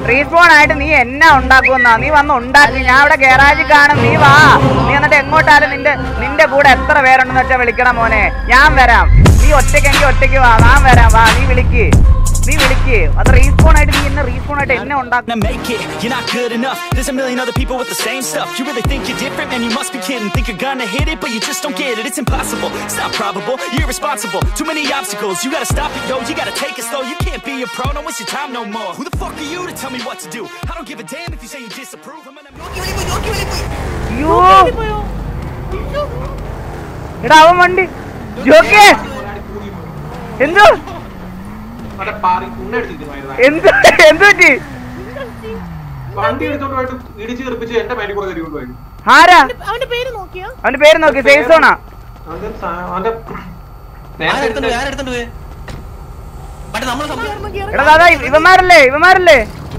Respawn ആയിട്ട് നീ എന്നെ ഉണ്ടാക്കുമെന്നാ നീ വന്ന് ഉണ്ടാക്കി ഞാൻ ഇവിടെ ഗാരാജിൽ കാണും നീ വാ നീ എന്നിട്ട് എങ്ങോട്ടാലും നിന്റെ നിന്റെ കൂടെ എത്ര പേരുണ്ടെന്ന് വെച്ചാൽ വിളിക്കണം മോനെ ഞാൻ വരാം നീ ഒറ്റയ്ക്കെങ്കിൽ ഒറ്റയ്ക്ക് വാ ഞാൻ വരാം വാ നീ വിളിക്ക് നീ വിളിക്ക് അത് റീസ്പോൺ ആയിട്ട് നീ എന്നെ റീസ്പോൺ ആയിട്ട് എന്നെ ഉണ്ടാക്കും to make it, you're not good enough There's a million other people with the same stuff You really think you're different, man, you must be kidding Think you're gonna hit it, but you just don't get it It's impossible, it's not probable, you're irresponsible Too many obstacles, you gotta stop it, yo You gotta take it slow, you can't be a pro Don't waste your time no more Who the fuck are you to tell me what to do? I don't give a damn if you say you disapprove I'm gonna അയ്യോ എടാ അവൻ വണ്ടി ജോക്കേ എന്തോ മറ്റേ പാറി കുണ്ണെടുത്തിരിക്കുന്നു എന്ത് എന്ത് പറ്റി വണ്ടി എടുത്തോണ്ട് പോയിട്ട് ഇടിച്ച് തെറിപ്പിച്ച് എന്റെ മേലിൽ കൂടെ കയറി കൊണ്ടുപോയി ആരാ അവന്റെ പേര് നോക്കിയോ അവന്റെ പേര് നോക്കി സേഫ് സോണാ അവന്റെ സാ- അവന്റെ ആരെടുത്തോണ്ട് പോയി? ആരെടുത്തോണ്ട് പോയി? മറ്റേ നമ്മള് സംഭവം- എടാ ദാദാ ഇവന്മാരല്ലേ ഇവന്മാരല്ലേ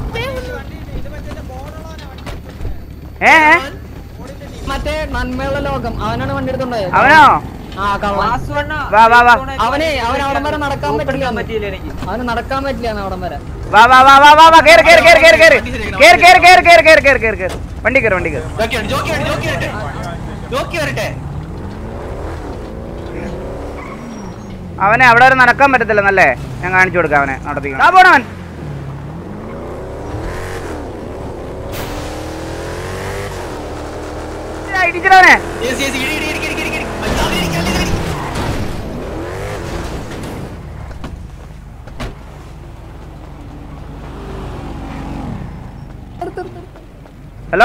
ഏ ഏ? മറ്റേ നന്മയുള്ള ലോകം അവനാണ് വണ്ടി എടുത്തോണ്ടായത് അവനോ ആ കള്ളൻ വാ വാ വാ അവനെ അവൻ അവിടം വരെ നടക്കാൻ പറ്റില്ല അവന് നടക്കാൻ പറ്റില്ല അവിടം വരെ വാ വാ വാ വാ വാ വാ കേറ് കേറ് കേറ് കേറ് കേറ് കേറ് കേറ് കേറ് കേറ് കേറ് കേറ് കേറ് കേറ് വണ്ടി കേറ് വണ്ടി കേറ് ജോക്കി വരട്ടെ, ജോക്കി വരട്ടെ, ജോക്കി വരട്ടെ. ജോക്കി വരട്ടെ. അവനെ അവിടെ വരെ നടക്കാൻ പറ്റത്തില്ല നല്ലേ ഞാൻ കാണിച്ചു കൊടുക്കാം അവനെ നടത്തിക്കണം ആ പോണവൻ ഇടിച്ചിടവനെ Yes, yes, ഇടി, ഇടി, ഇടി, ഇടി, ഇടി, ഇടി. അല്ലാതെ ഇരിക്ക്, അല്ലാതെ ഇരിക്ക്. ഹലോ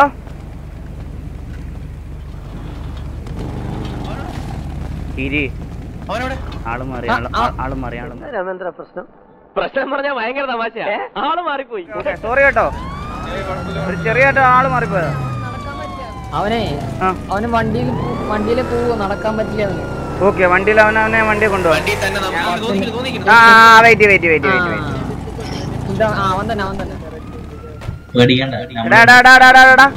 ഇരി അവനവിടെ ആള് മാറി ആള് ആള് മാറി ആള് മാറി പ്രശ്നം പറഞ്ഞാൽ ഭയങ്കര തമാശയാ ആള് മാറിപ്പോയി സോറി കേട്ടോ ഒരു ചെറിയായിട്ട് ആള് മാറിപ്പോയതാ അവനെ ആ അവന് വണ്ടിയിൽ വണ്ടിയിൽ പോവോ നടക്കാൻ പറ്റില്ല അവന് ഓക്കെ വണ്ടിയിൽ അവനെ അവനെ വണ്ടിയെ കൊണ്ടുപോകാം വണ്ടിയിൽ തന്നെ നമ്മൾ തോന്നിക്കുന്നു തോന്നിക്കുന്നു ആ wait wait wait wait wait ഇതാ ആ, അവൻ തന്നെ അവൻ തന്നെ പേടിക്കണ്ട എടാ എടാ എടാ എടാ എടാ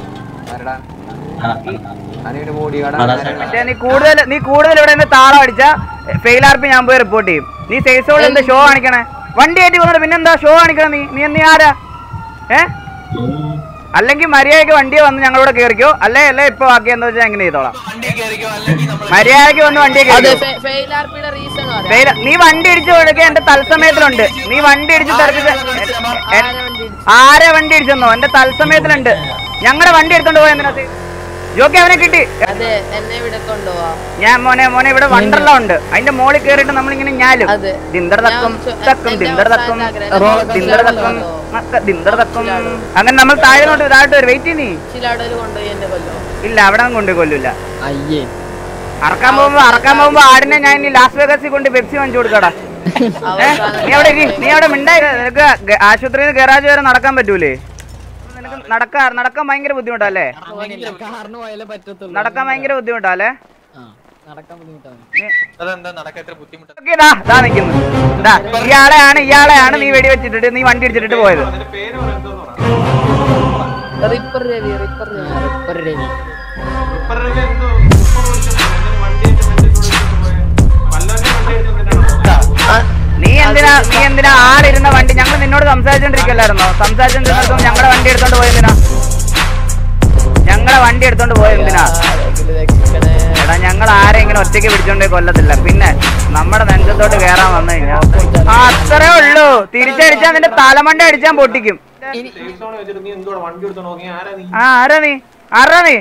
നമ്മള് മറ്റേ നീ കൂടുതൽ നീ കൂടുതൽ ഇവിടെ നിന്ന് താളം അടിച്ച ഫെയിൽ ആർപ്പി ഞാൻ പോയി റിപ്പോർട്ട് ചെയ്യും നീ സൈസോട് എന്താ ഷോ കാണിക്കണേ വണ്ടി കയറ്റി പോകുന്നത് പിന്നെന്താ ഷോ കാണിക്കണം നീ നീ നീ ആരാ ഏ അല്ലെങ്കിൽ മര്യാദയ്ക്ക് വണ്ടിയെ വന്ന് ഞങ്ങളോട് കയറിക്കോ അല്ലേ അല്ലേ ഇപ്പൊ ബാക്കി എന്താ വെച്ചാൽ എങ്ങനെ ചെയ്തോളാം വണ്ടിയിൽ കയറിക്കോ അല്ലെങ്കിൽ നമ്മൾ മര്യാദയ്ക്ക് വന്ന് വണ്ടിയെ അതെ കയറിക്കോ ഫെയിൽ ആർപിയുടെ റീസൺ ഫെയിൽ നീ വണ്ടി ഇടിച്ചു കൊടുക്കുക എന്റെ തത്സമയത്തിലുണ്ട് നീ വണ്ടി ഇടിച്ച് തെറിപ്പിച്ച് എ- ആരെ വണ്ടി ഇടിച്ചെന്നോ എന്റെ തത്സമയത്തിലുണ്ട് ഞങ്ങളുടെ വണ്ടി എടുത്തോണ്ട് പോയ എന്തിനാ ജോക്കി അവനെ കിട്ടി അതെ എന്നെ ഇവിടെ കൊണ്ടുപോവാ ഞാൻ മോനെ മോനെ ഇവിടെ വണ്ടർല ഉണ്ട് അതിന്റെ മോളിൽ കയറിയിട്ട് നമ്മളിങ്ങനെ ഞാലും അതെ. ദിന്തർ തക്കം ഞാൻ ചോ- തക്കം എന്റെ ദിന്തർ തക്കം അവസാനത്തെ ആഗ്രഹം റോ- ഞാൻ ദിന്തർ തക്കം കൊല്ലാമല്ലോ. മക്ക- ദിന്തർ തക്കം അങ്ങനെ നമ്മൾ താഴെ നോട്ട് താഴോട്ട് വരും വെയിറ്റ് നീ ചിലാടൊരു കൊണ്ടുപോയി എന്റെ കൊല്ലോ ഇല്ല അവിടെ കൊണ്ട് കൊല്ലൂല അയ്യേ അറക്കാൻ പോകുമ്പോ അറക്കാൻ പോകുമ്പോ ആടിനെ ഞാൻ ഇനി ലാസ് വേഗസിൽ കൊണ്ട് പെപ്സി വാങ്ങിച്ചു കൊടുക്കടാ ഏ? നീ അവിടെ ഇരി. നീ അവിടെ മിണ്ടായി നിനക്ക് ഗ- ആശുപത്രിയിൽ നിന്ന് ഗരാജ് വരെ നടക്കാൻ പറ്റൂലേ നിനക്ക് നടക്കാൻ നടക്കാൻ ഭയങ്കര ബുദ്ധിമുട്ടല്ലേ കാറിന് പോയാലേ പറ്റത്തുള്ളൂ നടക്കാൻ ഭയങ്കര ബുദ്ധിമുട്ടല്ലേ ആ, നടക്കാൻ ബുദ്ധിമുട്ടാണ് അതെന്താ നടക്കാൻ എത്ര ബുദ്ധിമുട്ട് ഓക്കേ, ദാ, ദാ നിക്കുന്നു ദാ ഇയാളെയാണ് ഇയാളെയാണ് നീ വെടി വെച്ചിട്ടിട്ട് നീ വണ്ടി ഇടിച്ചിട്ട് പോയത് അതിന്റെ പേര് പറയുന്നതെന്ന് പറ റിപ്പർ രവി റിപ്പർ രവി ഒരു രവി റിപ്പറിന്റെ എന്തോ റിപ്പർ വിളിച്ചത് എന്തിന് വണ്ടി ആയിട്ട് ബന്ധപ്പെട്ട് പോയെ? വല്ലവന്റെ വണ്ടി എടുത്തിട്ടാണോ നീ എന്തിനാ നീ എന്തിനാ ആളിരുന്ന വണ്ടി ഞങ്ങൾ നിന്നോട് സംസാരിച്ചോണ്ടിരിക്കല്ലായിരുന്നോ സംസാരിച്ചോണ്ടിരുന്നതും ഞങ്ങളുടെ വണ്ടി എടുത്തോണ്ട് പോയെന്തിനാ ഞങ്ങളെ വണ്ടി എടുത്തോണ്ട് പോയെന്തിനാ എടാ ഞങ്ങൾ ആരെ ഇങ്ങനെ ഒറ്റയ്ക്ക് പിടിച്ചോണ്ടേ കൊല്ലത്തില്ല പിന്നെ നമ്മുടെ നെഞ്ചത്തോട്ട് കേറാൻ വന്നു കഴിഞ്ഞാ ആ, അത്രേ ഉള്ളൂ തിരിച്ചടിച്ചാ നിന്റെ തലമണ്ട അടിച്ചാൻ പൊട്ടിക്കും സേഫ് സോൺ വെച്ചിട്ട് നീ എന്തുവാ വണ്ടി എടുത്തോണ്ട് നോക്കി ആരാ നീ ആ ആരാ നീ ആരാ നീ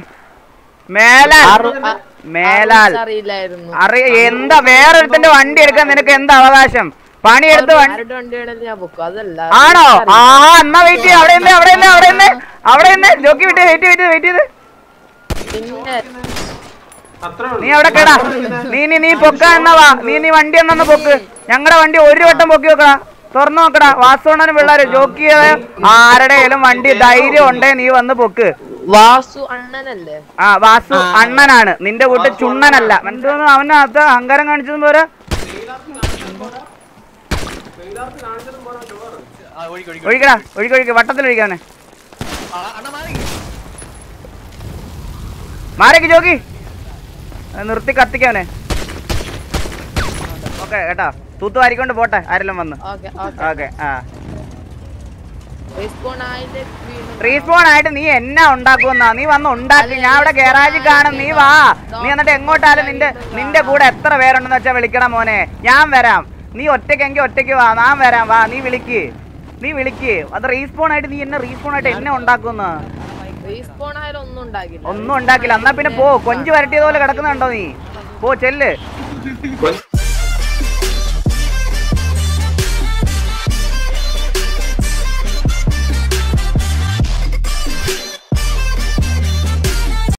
മേലാൽ മേലാൽ അറിയില്ലായിരുന്നു അറിയ എന്താ വേറൊരുത്തന്റെ വണ്ടി എടുക്കാൻ നിനക്ക് എന്താ അവകാശം പണിയെടുത്ത് വണ്ടി ആരുടെ വണ്ടി വേണേലും ഞാൻ ബുക്കും അതല്ല ആണോ ആ എന്നാ വെയിറ്റ് ചെയ്യ അവിടെ നിന്ന് അവിടെ നിന്ന് അവിടെ നിന്ന് അവിടെ നിന്ന് ജോക്കി വിട്ട് വെയിറ്റ് വെയിറ്റ് വെയിറ്റ് ചെയ്ത് പിന്നെ അത്രേ ഉള്ളൂ നീ അവിടെ കേടാ നീ നീ നീ പൊക്ക എന്നാ വാ നീ നീ വണ്ടി എന്നൊന്ന് പൊക്ക് ഞങ്ങളുടെ വണ്ടി ഒരു വട്ടം പൊക്കി വെക്കടാ തുറന്നു നോക്കടാ വാസോണനും പിള്ളേര് ജോക്കി ആരുടെയും വണ്ടി ധൈര്യം ഉണ്ടേ നീ വന്ന് പൊക്ക് വാസു അണ്ണനല്ലേ ആ വാസു അണ്ണനാണ് നിന്റെ കൂട്ട് ചുണ്ണനല്ല മനസ്സിലൊന്നും അവനകത്ത് അഹങ്കാരം കാണിച്ചതും പോരാ ആ, ഒഴുകി, ഒഴുകി. ഒഴിക്കടാ ഒഴിക്ക് ഒഴിക്ക് വട്ടത്തിൽ ഒഴിക്കാനെ ആ, അണ്ണാ മാറി. മാരേക്ക് ജോക്കി അത് നിർത്തി കത്തിക്കാനെ ഓക്കെ കേട്ടോ തൂത്ത് വാരിക്കൊണ്ട് പോട്ടെ ആരെല്ലാം വന്ന് ഓക്കെ ഓക്കെ ഓക്കെ ആ റെസ്പോൺ ആയിട്ട് വീണ്ടും റീസ്പോൺ ആയിട്ട് നീ എന്നാ ഉണ്ടാക്കുമെന്നാ നീ വന്ന് ഉണ്ടാക്കി ഞാൻ ഇവിടെ ഗാരാജിൽ കാണും നീ വാ നീ എന്നിട്ട് എങ്ങോട്ടാലും നിന്റെ നിന്റെ കൂടെ എത്ര പേരുണ്ടെന്ന് വെച്ചാ വിളിക്കണം മോനെ ഞാൻ വരാം നീ ഒറ്റയ്ക്കെങ്കിൽ ഒറ്റയ്ക്ക് വാ ഞാൻ വരാം വാ നീ വിളിക്ക് നീ വിളിക്ക് അത് റീസ്പോൺ ആയിട്ട് നീ എന്നെ റീസ്പോൺ ആയിട്ട് എന്നെ ഉണ്ടാക്കുന്ന റീസ്പോൺ ആയാലും ഒന്നും ഉണ്ടാകില്ല ഒന്നും ഉണ്ടാക്കില്ല എന്നാ പിന്നെ പോ കൊഞ്ച് വരട്ടിയതുപോലെ കിടക്കുന്നുണ്ടോ നീ പോ ചെല്ല്